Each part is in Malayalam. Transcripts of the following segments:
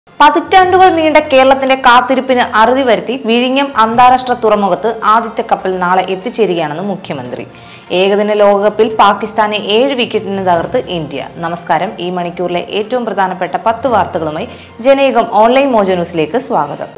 പതിറ്റാണ്ടുകൾ നീണ്ട കേരളത്തിന്റെ കാത്തിരിപ്പിന് അറുതി വരുത്തി വിഴിഞ്ഞം അന്താരാഷ്ട്ര തുറമുഖത്ത് ആദ്യത്തെ കപ്പൽ നാളെ എത്തിച്ചേരുകയാണെന്ന് മുഖ്യമന്ത്രി ഏകദിന ലോകകപ്പിൽ പാകിസ്ഥാനെ ഏഴ് വിക്കറ്റിന് തകർത്ത് ഇന്ത്യ നമസ്കാരം ഈ മണിക്കൂറിലെ ഏറ്റവും പ്രധാനപ്പെട്ട പത്ത് വാർത്തകളുമായി ജനയുഗം ഓൺലൈൻ മോജോ ന്യൂസിലേക്ക് സ്വാഗതം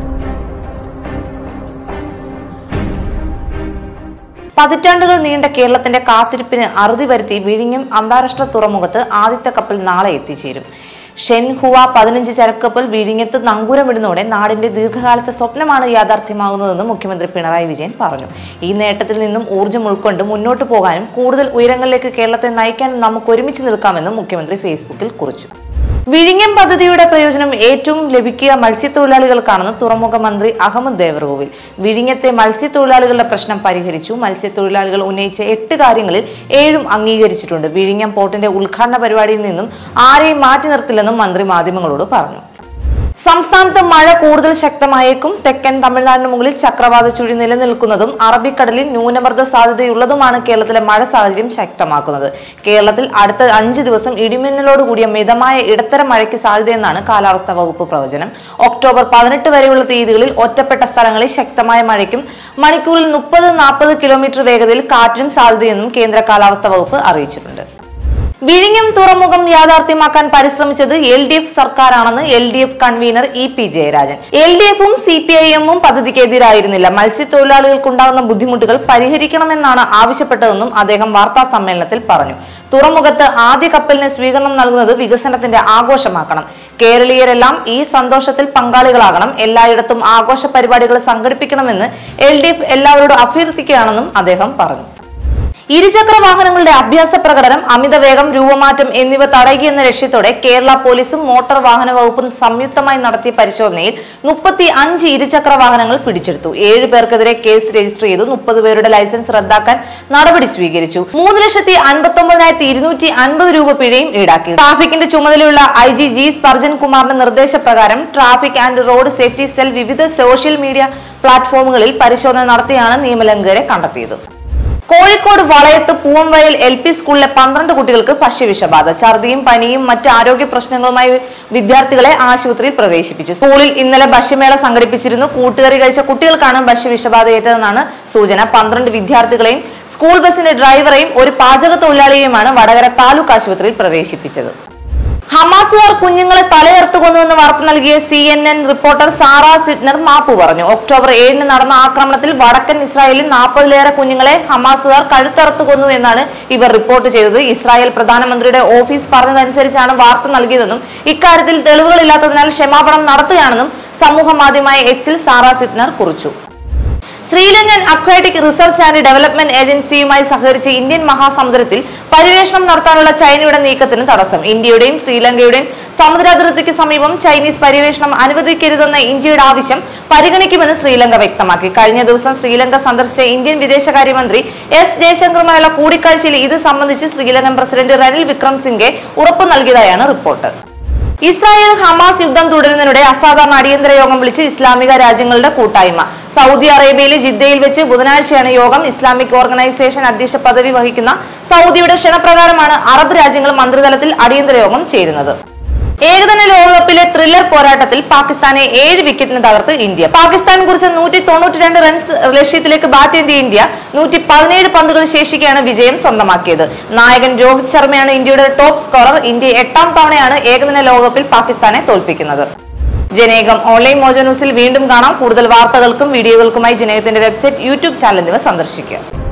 പതിറ്റാണ്ടുകൾ നീണ്ട കേരളത്തിന്റെ കാത്തിരിപ്പിന് അറുതി വരുത്തി വിഴിഞ്ഞം അന്താരാഷ്ട്ര തുറമുഖത്ത് ആദ്യത്തെ കപ്പൽ നാളെ എത്തിച്ചേരും ഷെൻഹുവ പതിനഞ്ച് ചരക്കപ്പൽ വിഴിഞ്ഞത്ത് നങ്കൂരമിടുന്നതോടെ നാടിന്റെ ദീർഘകാലത്തെ സ്വപ്നമാണ് യാഥാർത്ഥ്യമാകുന്നതെന്ന് മുഖ്യമന്ത്രി പിണറായി വിജയൻ പറഞ്ഞു ഈ നേട്ടത്തിൽ നിന്നും ഊർജ്ജം ഉൾക്കൊണ്ട് മുന്നോട്ട് പോകാനും കൂടുതൽ ഉയരങ്ങളിലേക്ക് കേരളത്തെ നയിക്കാനും നമുക്ക് ഒരുമിച്ച് നിൽക്കാമെന്നും മുഖ്യമന്ത്രി ഫേസ്ബുക്കിൽ കുറിച്ചു വിഴിഞ്ഞം പദ്ധതിയുടെ പ്രയോജനം ഏറ്റവും ലഭിക്കുക മത്സ്യത്തൊഴിലാളികൾക്കാണെന്ന് തുറമുഖ മന്ത്രി അഹമ്മദ് ദേവർകോവിൽ വിഴിഞ്ഞത്തെ മത്സ്യത്തൊഴിലാളികളുടെ പ്രശ്നം പരിഹരിച്ചു മത്സ്യത്തൊഴിലാളികൾ ഉന്നയിച്ച എട്ട് കാര്യങ്ങളിൽ ഏഴും അംഗീകരിച്ചിട്ടുണ്ട് വിഴിഞ്ഞം പോർട്ടിന്റെ ഉദ്ഘാടന പരിപാടിയിൽ നിന്നും ആരെയും മാറ്റി നിർത്തില്ലെന്നും മന്ത്രി മാധ്യമങ്ങളോട് പറഞ്ഞു സംസ്ഥാനത്ത് മഴ കൂടുതൽ ശക്തമായേക്കും തെക്കൻ തമിഴ്നാടിന് മുകളിൽ ചക്രവാത ചുഴി നിലനിൽക്കുന്നതും അറബിക്കടലിൽ ന്യൂനമർദ്ദ സാധ്യതയുള്ളതുമാണ് കേരളത്തിലെ മഴ സാഹചര്യം ശക്തമാക്കുന്നത് കേരളത്തിൽ അടുത്ത അഞ്ച് ദിവസം ഇടിമിന്നലോട് കൂടിയ മിതമായ ഇടത്തരം മഴയ്ക്ക് സാധ്യതയെന്നാണ് കാലാവസ്ഥാ വകുപ്പ് പ്രവചനം ഒക്ടോബർ പതിനെട്ട് വരെയുള്ള തീയതികളിൽ ഒറ്റപ്പെട്ട സ്ഥലങ്ങളിൽ ശക്തമായ മഴയ്ക്കും മണിക്കൂറിൽ മുപ്പത് നാൽപ്പത് കിലോമീറ്റർ വേഗതയിൽ കാറ്റിനും സാധ്യതയെന്നും കേന്ദ്ര കാലാവസ്ഥാ വകുപ്പ് അറിയിച്ചിട്ടുണ്ട് വിഴിഞ്ഞം തുറമുഖം യാഥാർത്ഥ്യമാക്കാൻ പരിശ്രമിച്ചത് എൽ ഡി എഫ് സർക്കാരാണെന്ന് L D F convener E P Jayarajan L D എഫും സി പി ഐ എമ്മും പദ്ധതിക്കെതിരായിരുന്നില്ല മത്സ്യത്തൊഴിലാളികൾക്കുണ്ടാകുന്ന ബുദ്ധിമുട്ടുകൾ പരിഹരിക്കണമെന്നാണ് ആവശ്യപ്പെട്ടതെന്നും അദ്ദേഹം വാർത്താ സമ്മേളനത്തിൽ പറഞ്ഞു തുറമുഖത്ത് ആദ്യ കപ്പലിന് സ്വീകരണം നൽകുന്നത് വികസനത്തിന്റെ ആഘോഷമാക്കണം കേരളീയരെല്ലാം ഈ സന്തോഷത്തിൽ പങ്കാളികളാകണം എല്ലായിടത്തും ആഘോഷ പരിപാടികൾ സംഘടിപ്പിക്കണമെന്ന് എൽ ഡി എഫ് എല്ലാവരോടും അഭ്യർത്ഥിക്കുകയാണെന്നും അദ്ദേഹം പറഞ്ഞു ഇരുചക്ര വാഹനങ്ങളുടെ അഭ്യാസ പ്രകടനം അമിതവേഗം രൂപമാറ്റം എന്നിവ തടയുകയെന്ന ലക്ഷ്യത്തോടെ കേരള പോലീസും മോട്ടോർ വാഹന വകുപ്പും സംയുക്തമായി നടത്തിയ പരിശോധനയിൽ മുപ്പത്തി അഞ്ച് ഇരുചക്ര വാഹനങ്ങൾ പിടിച്ചെടുത്തു ഏഴ് പേർക്കെതിരെ കേസ് രജിസ്റ്റർ ചെയ്തു മുപ്പത് പേരുടെ ലൈസൻസ് റദ്ദാക്കാൻ നടപടി സ്വീകരിച്ചു മൂന്ന് ലക്ഷത്തി അൻപത്തി ഒമ്പതിനായിരത്തി ഇരുന്നൂറ്റി അൻപത് രൂപ പിഴയും ഈടാക്കി ട്രാഫിക്കിന്റെ ചുമതലയുള്ള ഐ ജി ജി സ്പർജൻ കുമാറിന്റെ നിർദ്ദേശപ്രകാരം traffic and road safety cell വിവിധ സോഷ്യൽ മീഡിയ പ്ലാറ്റ്ഫോമുകളിൽ പരിശോധന നടത്തിയാണ് നിയമലംഘകരെ കണ്ടെത്തിയത് കോഴിക്കോട് വളയത്ത് പൂവംവയൽ എൽ പി സ്കൂളിലെ പന്ത്രണ്ട് കുട്ടികൾക്ക് ഭക്ഷ്യവിഷബാധ ഛർദിയും പനിയും മറ്റ് ആരോഗ്യ പ്രശ്നങ്ങളുമായി വിദ്യാർത്ഥികളെ ആശുപത്രിയിൽ പ്രവേശിപ്പിച്ചു സ്കൂളിൽ ഇന്നലെ ഭക്ഷ്യമേള സംഘടിപ്പിച്ചിരുന്നു കൂട്ടുകറി കഴിച്ച കുട്ടികൾക്കാണ് ഭക്ഷ്യവിഷബാധയേറ്റതെന്നാണ് സൂചന പന്ത്രണ്ട് വിദ്യാർത്ഥികളെയും സ്കൂൾ ബസിന്റെ ഡ്രൈവറെയും ഒരു പാചക തൊഴിലാളിയെയുമാണ് വടകര താലൂക്ക് ആശുപത്രിയിൽ പ്രവേശിപ്പിച്ചത് ഹമാസുകാർ കുഞ്ഞുങ്ങളെ തലയർത്ത് കൊന്നുവെന്ന് വാർത്ത നൽകിയ C N N reporter Sara Sidner മാപ്പ് പറഞ്ഞു ഒക്ടോബർ ഏഴിന് നടന്ന ആക്രമണത്തിൽ വടക്കൻ ഇസ്രായേലിൽ നാൽപ്പതിലേറെ കുഞ്ഞുങ്ങളെ ഹമാസുകാർ കഴുത്തറുത്ത് കൊന്നു എന്നാണ് ഇവർ റിപ്പോർട്ട് ചെയ്തത് ഇസ്രായേൽ പ്രധാനമന്ത്രിയുടെ ഓഫീസ് പറഞ്ഞതനുസരിച്ചാണ് വാർത്ത നൽകിയതെന്നും ഇക്കാര്യത്തിൽ തെളിവുകളില്ലാത്തതിനാൽ ക്ഷമാപണം നടത്തുകയാണെന്നും സമൂഹ മാധ്യമമായ എക്സിൽ സാറ സിഡ്നർ കുറിച്ചു Sri Lankan aquatic research and development ഏജൻസിയുമായി സഹകരിച്ച് ഇന്ത്യൻ മഹാസമുദ്രത്തിൽ പര്യവേഷണം നടത്താനുള്ള ചൈനയുടെ നീക്കത്തിന് തടസ്സം ഇന്ത്യയുടെയും ശ്രീലങ്കയുടെയും സമുദ്രാതിർത്തിക്ക് സമീപം ചൈനീസ് പര്യവേഷണം അനുവദിക്കരുതെന്ന ഇന്ത്യയുടെ ആവശ്യം പരിഗണിക്കുമെന്ന് ശ്രീലങ്ക വ്യക്തമാക്കി കഴിഞ്ഞ ദിവസം ശ്രീലങ്ക സന്ദർശിച്ച ഇന്ത്യൻ വിദേശകാര്യമന്ത്രി എസ് ജയശങ്കറുമായുള്ള കൂടിക്കാഴ്ചയിൽ ഇത് സംബന്ധിച്ച് ശ്രീലങ്കൻ പ്രസിഡന്റ് റനിൽ വിക്രം സിംഗെ ഉറപ്പു നൽകിയതായാണ് റിപ്പോർട്ട് ഇസ്രായേൽ ഹമാസ് യുദ്ധം തുടരുന്നതിനിടെ അസാധാരണ അടിയന്തര യോഗം വിളിച്ച് ഇസ്ലാമിക രാജ്യങ്ങളുടെ കൂട്ടായ്മ സൗദി അറേബ്യയിലെ ജിദ്ദയിൽ വെച്ച് ബുധനാഴ്ചയാണ് യോഗം ഇസ്ലാമിക് ഓർഗനൈസേഷൻ അധ്യക്ഷ പദവി വഹിക്കുന്ന സൗദിയുടെ ക്ഷണപ്രകാരമാണ് അറബ് രാജ്യങ്ങൾ മന്ത്രിതലത്തിൽ അടിയന്തര യോഗം ചേരുന്നത് ഏകദിന ലോകകപ്പിലെ ത്രില്ലർ പോരാട്ടത്തിൽ പാകിസ്ഥാനെ ഏഴ് വിക്കറ്റിന് തകർത്ത് ഇന്ത്യ പാകിസ്ഥാൻ കുറിച്ച് നൂറ്റി തൊണ്ണൂറ്റി രണ്ട് റൺസ് ലക്ഷ്യത്തിലേക്ക് ബാറ്റ് ചെയ്തിയ ഇന്ത്യ നൂറ്റി പതിനേഴ് പന്തുകൾ ശേഷിക്കെയാണ് വിജയം സ്വന്തമാക്കിയത് നായകൻ രോഹിത് ശർമ്മയാണ് ഇന്ത്യയുടെ ടോപ്പ് സ്കോറർ ഇന്ത്യ എട്ടാം തവണയാണ് ഏകദിന ലോകകപ്പിൽ പാകിസ്ഥാനെ തോൽപ്പിക്കുന്നത് ജനേകം ഓൺലൈൻ മോജോ ന്യൂസിൽ വീണ്ടും കാണാം കൂടുതൽ വാർത്തകൾക്കും വീഡിയോകൾക്കുമായി ജനേകത്തിന്റെ വെബ്സൈറ്റ് യൂട്യൂബ് ചാനൽ എന്നിവ സന്ദർശിക്കുക